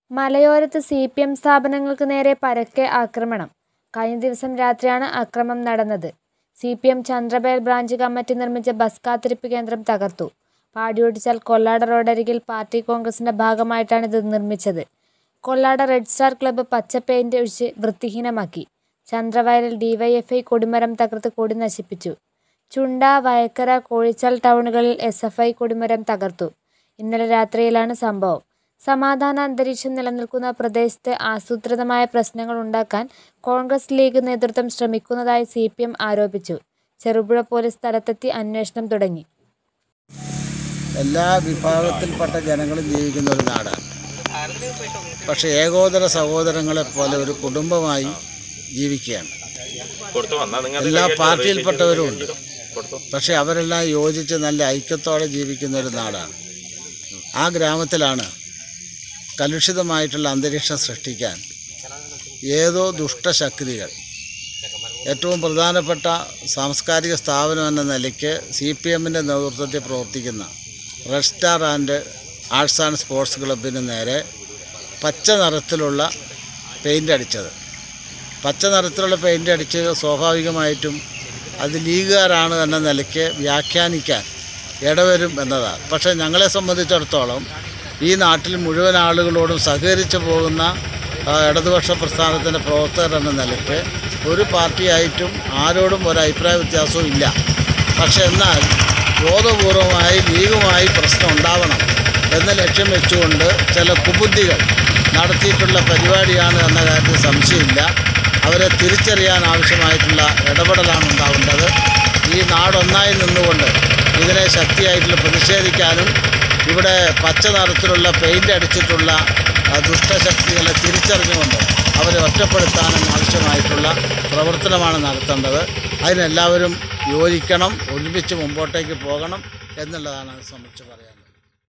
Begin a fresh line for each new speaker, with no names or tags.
മലയോരത്ത് C P M സ്ഥാപനങ്ങൾക്ക് നേരെ പരക്കെ ആക്രമണം കഴിഞ്ഞ ദിവസം രാത്രിയാണ് അക്രമം നടന്നത് C P M Chandravayal branch committee നിർമ്മിച്ച ബസ് കാത്തിരിപ്പ് കേന്ദ്രം തകർത്തു പാടിയൊട്ടിച്ചാൽ കൊല്ലാട റോഡരികിൽ പാർട്ടി കോൺഗ്രസിന്റെ ഭാഗമായിട്ടാണ് ഇത് നിർമ്മിച്ചത് കൊല്ലാട റെഡ് സ്റ്റാർ ക്ലബ്ബ് പച്ച പെയിന്റ് ഒഴിച്ച് വൃത്തിഹീനമാക്കി ചന്ദ്രവയലിൽ ഡിവൈഎഫ്ഐ കൊടിമരം തകർത്ത് കൊടി നശിപ്പിച്ചു ചുണ്ട വയക്കര കോഴിച്ചാൽ ടൗണുകളിൽ എസ് എഫ് ഐ കൊടിമരം തകർത്തു ഇന്നലെ രാത്രിയിലാണ് സംഭവം സമാധാന അന്തരീക്ഷം നിലനിൽക്കുന്ന പ്രദേശത്ത് ആസൂത്രിതമായ പ്രശ്നങ്ങൾ ഉണ്ടാക്കാൻ കോൺഗ്രസ് ലീഗ് നേതൃത്വം ശ്രമിക്കുന്നതായി സി പി എം ആരോപിച്ചു ചെറുപുഴ പോലീസ് സ്ഥലത്തെത്തി അന്വേഷണം തുടങ്ങി
എല്ലാ വിഭാഗത്തിൽപ്പെട്ട ജനങ്ങളും ജീവിക്കുന്ന ഒരു നാടാണ് പക്ഷേ ഏകോദര സഹോദരങ്ങളെ പോലെ ഒരു കുടുംബമായി ജീവിക്കുകയാണ് എല്ലാ പാർട്ടിയിൽപ്പെട്ടവരും ഉണ്ട് പക്ഷേ അവരെല്ലാം യോജിച്ച് നല്ല ഐക്യത്തോടെ ജീവിക്കുന്ന ഒരു നാടാണ് ആ ഗ്രാമത്തിലാണ് കലുഷിതമായിട്ടുള്ള അന്തരീക്ഷം സൃഷ്ടിക്കാൻ ഏതോ ദുഷ്ടശക്തികൾ ഏറ്റവും പ്രധാനപ്പെട്ട സാംസ്കാരിക സ്ഥാപനം എന്ന നിലയ്ക്ക് സി പി എമ്മിൻ്റെ നേതൃത്വത്തിൽ പ്രവർത്തിക്കുന്ന red star and arts and sports ക്ലബിന് നേരെ പച്ച നിറത്തിലുള്ള പെയിൻ്റ് അടിച്ചത് പച്ച നിറത്തിലുള്ള പെയിൻ്റ് അടിച്ച് സ്വാഭാവികമായിട്ടും അത് ലീഗുകാരാണ് എന്ന നിലയ്ക്ക് വ്യാഖ്യാനിക്കാൻ ഇടവരും എന്നതാണ് പക്ഷേ ഞങ്ങളെ സംബന്ധിച്ചിടത്തോളം ഈ നാട്ടിൽ മുഴുവൻ ആളുകളോടും സഹകരിച്ചു പോകുന്ന ആ, ഇടതുപക്ഷ പ്രസ്ഥാനത്തിൻ്റെ പ്രവർത്തകർ എന്ന നിലയ്ക്ക് ഒരു പാർട്ടിയായിട്ടും ആരോടും ഒരു അഭിപ്രായ വ്യത്യാസവും ഇല്ല പക്ഷെ എന്നാൽ ബോധപൂർവമായി ലീഗുമായി പ്രശ്നം ഉണ്ടാവണം എന്ന ലക്ഷ്യം വെച്ചുകൊണ്ട് ചില കുബുദ്ധികൾ നടത്തിയിട്ടുള്ള പരിപാടിയാണ് എന്ന കാര്യത്തിൽ സംശയമില്ല അവരെ തിരിച്ചറിയാൻ ആവശ്യമായിട്ടുള്ള ഇടപെടലാണ് ഉണ്ടാവേണ്ടത് ഈ നാടൊന്നായി നിന്നുകൊണ്ട് ഇതിനെ ശക്തിയായിട്ടുള്ള പ്രതിഷേധിക്കാനും ഇവിടെ പച്ച നിറത്തിലുള്ള പെയിൻ്റ് അടിച്ചിട്ടുള്ള ആ, ദുഷ്ടശക്തികളെ തിരിച്ചറിഞ്ഞുകൊണ്ട് അവരെ ഒറ്റപ്പെടുത്താനും ആവശ്യമായിട്ടുള്ള പ്രവർത്തനമാണ് നടത്തേണ്ടത് അതിനെല്ലാവരും യോജിക്കണം ഒരുമിച്ച് മുമ്പോട്ടേക്ക് പോകണം എന്നുള്ളതാണ് അത് സംബന്ധിച്ച് പറയാനുള്ളത്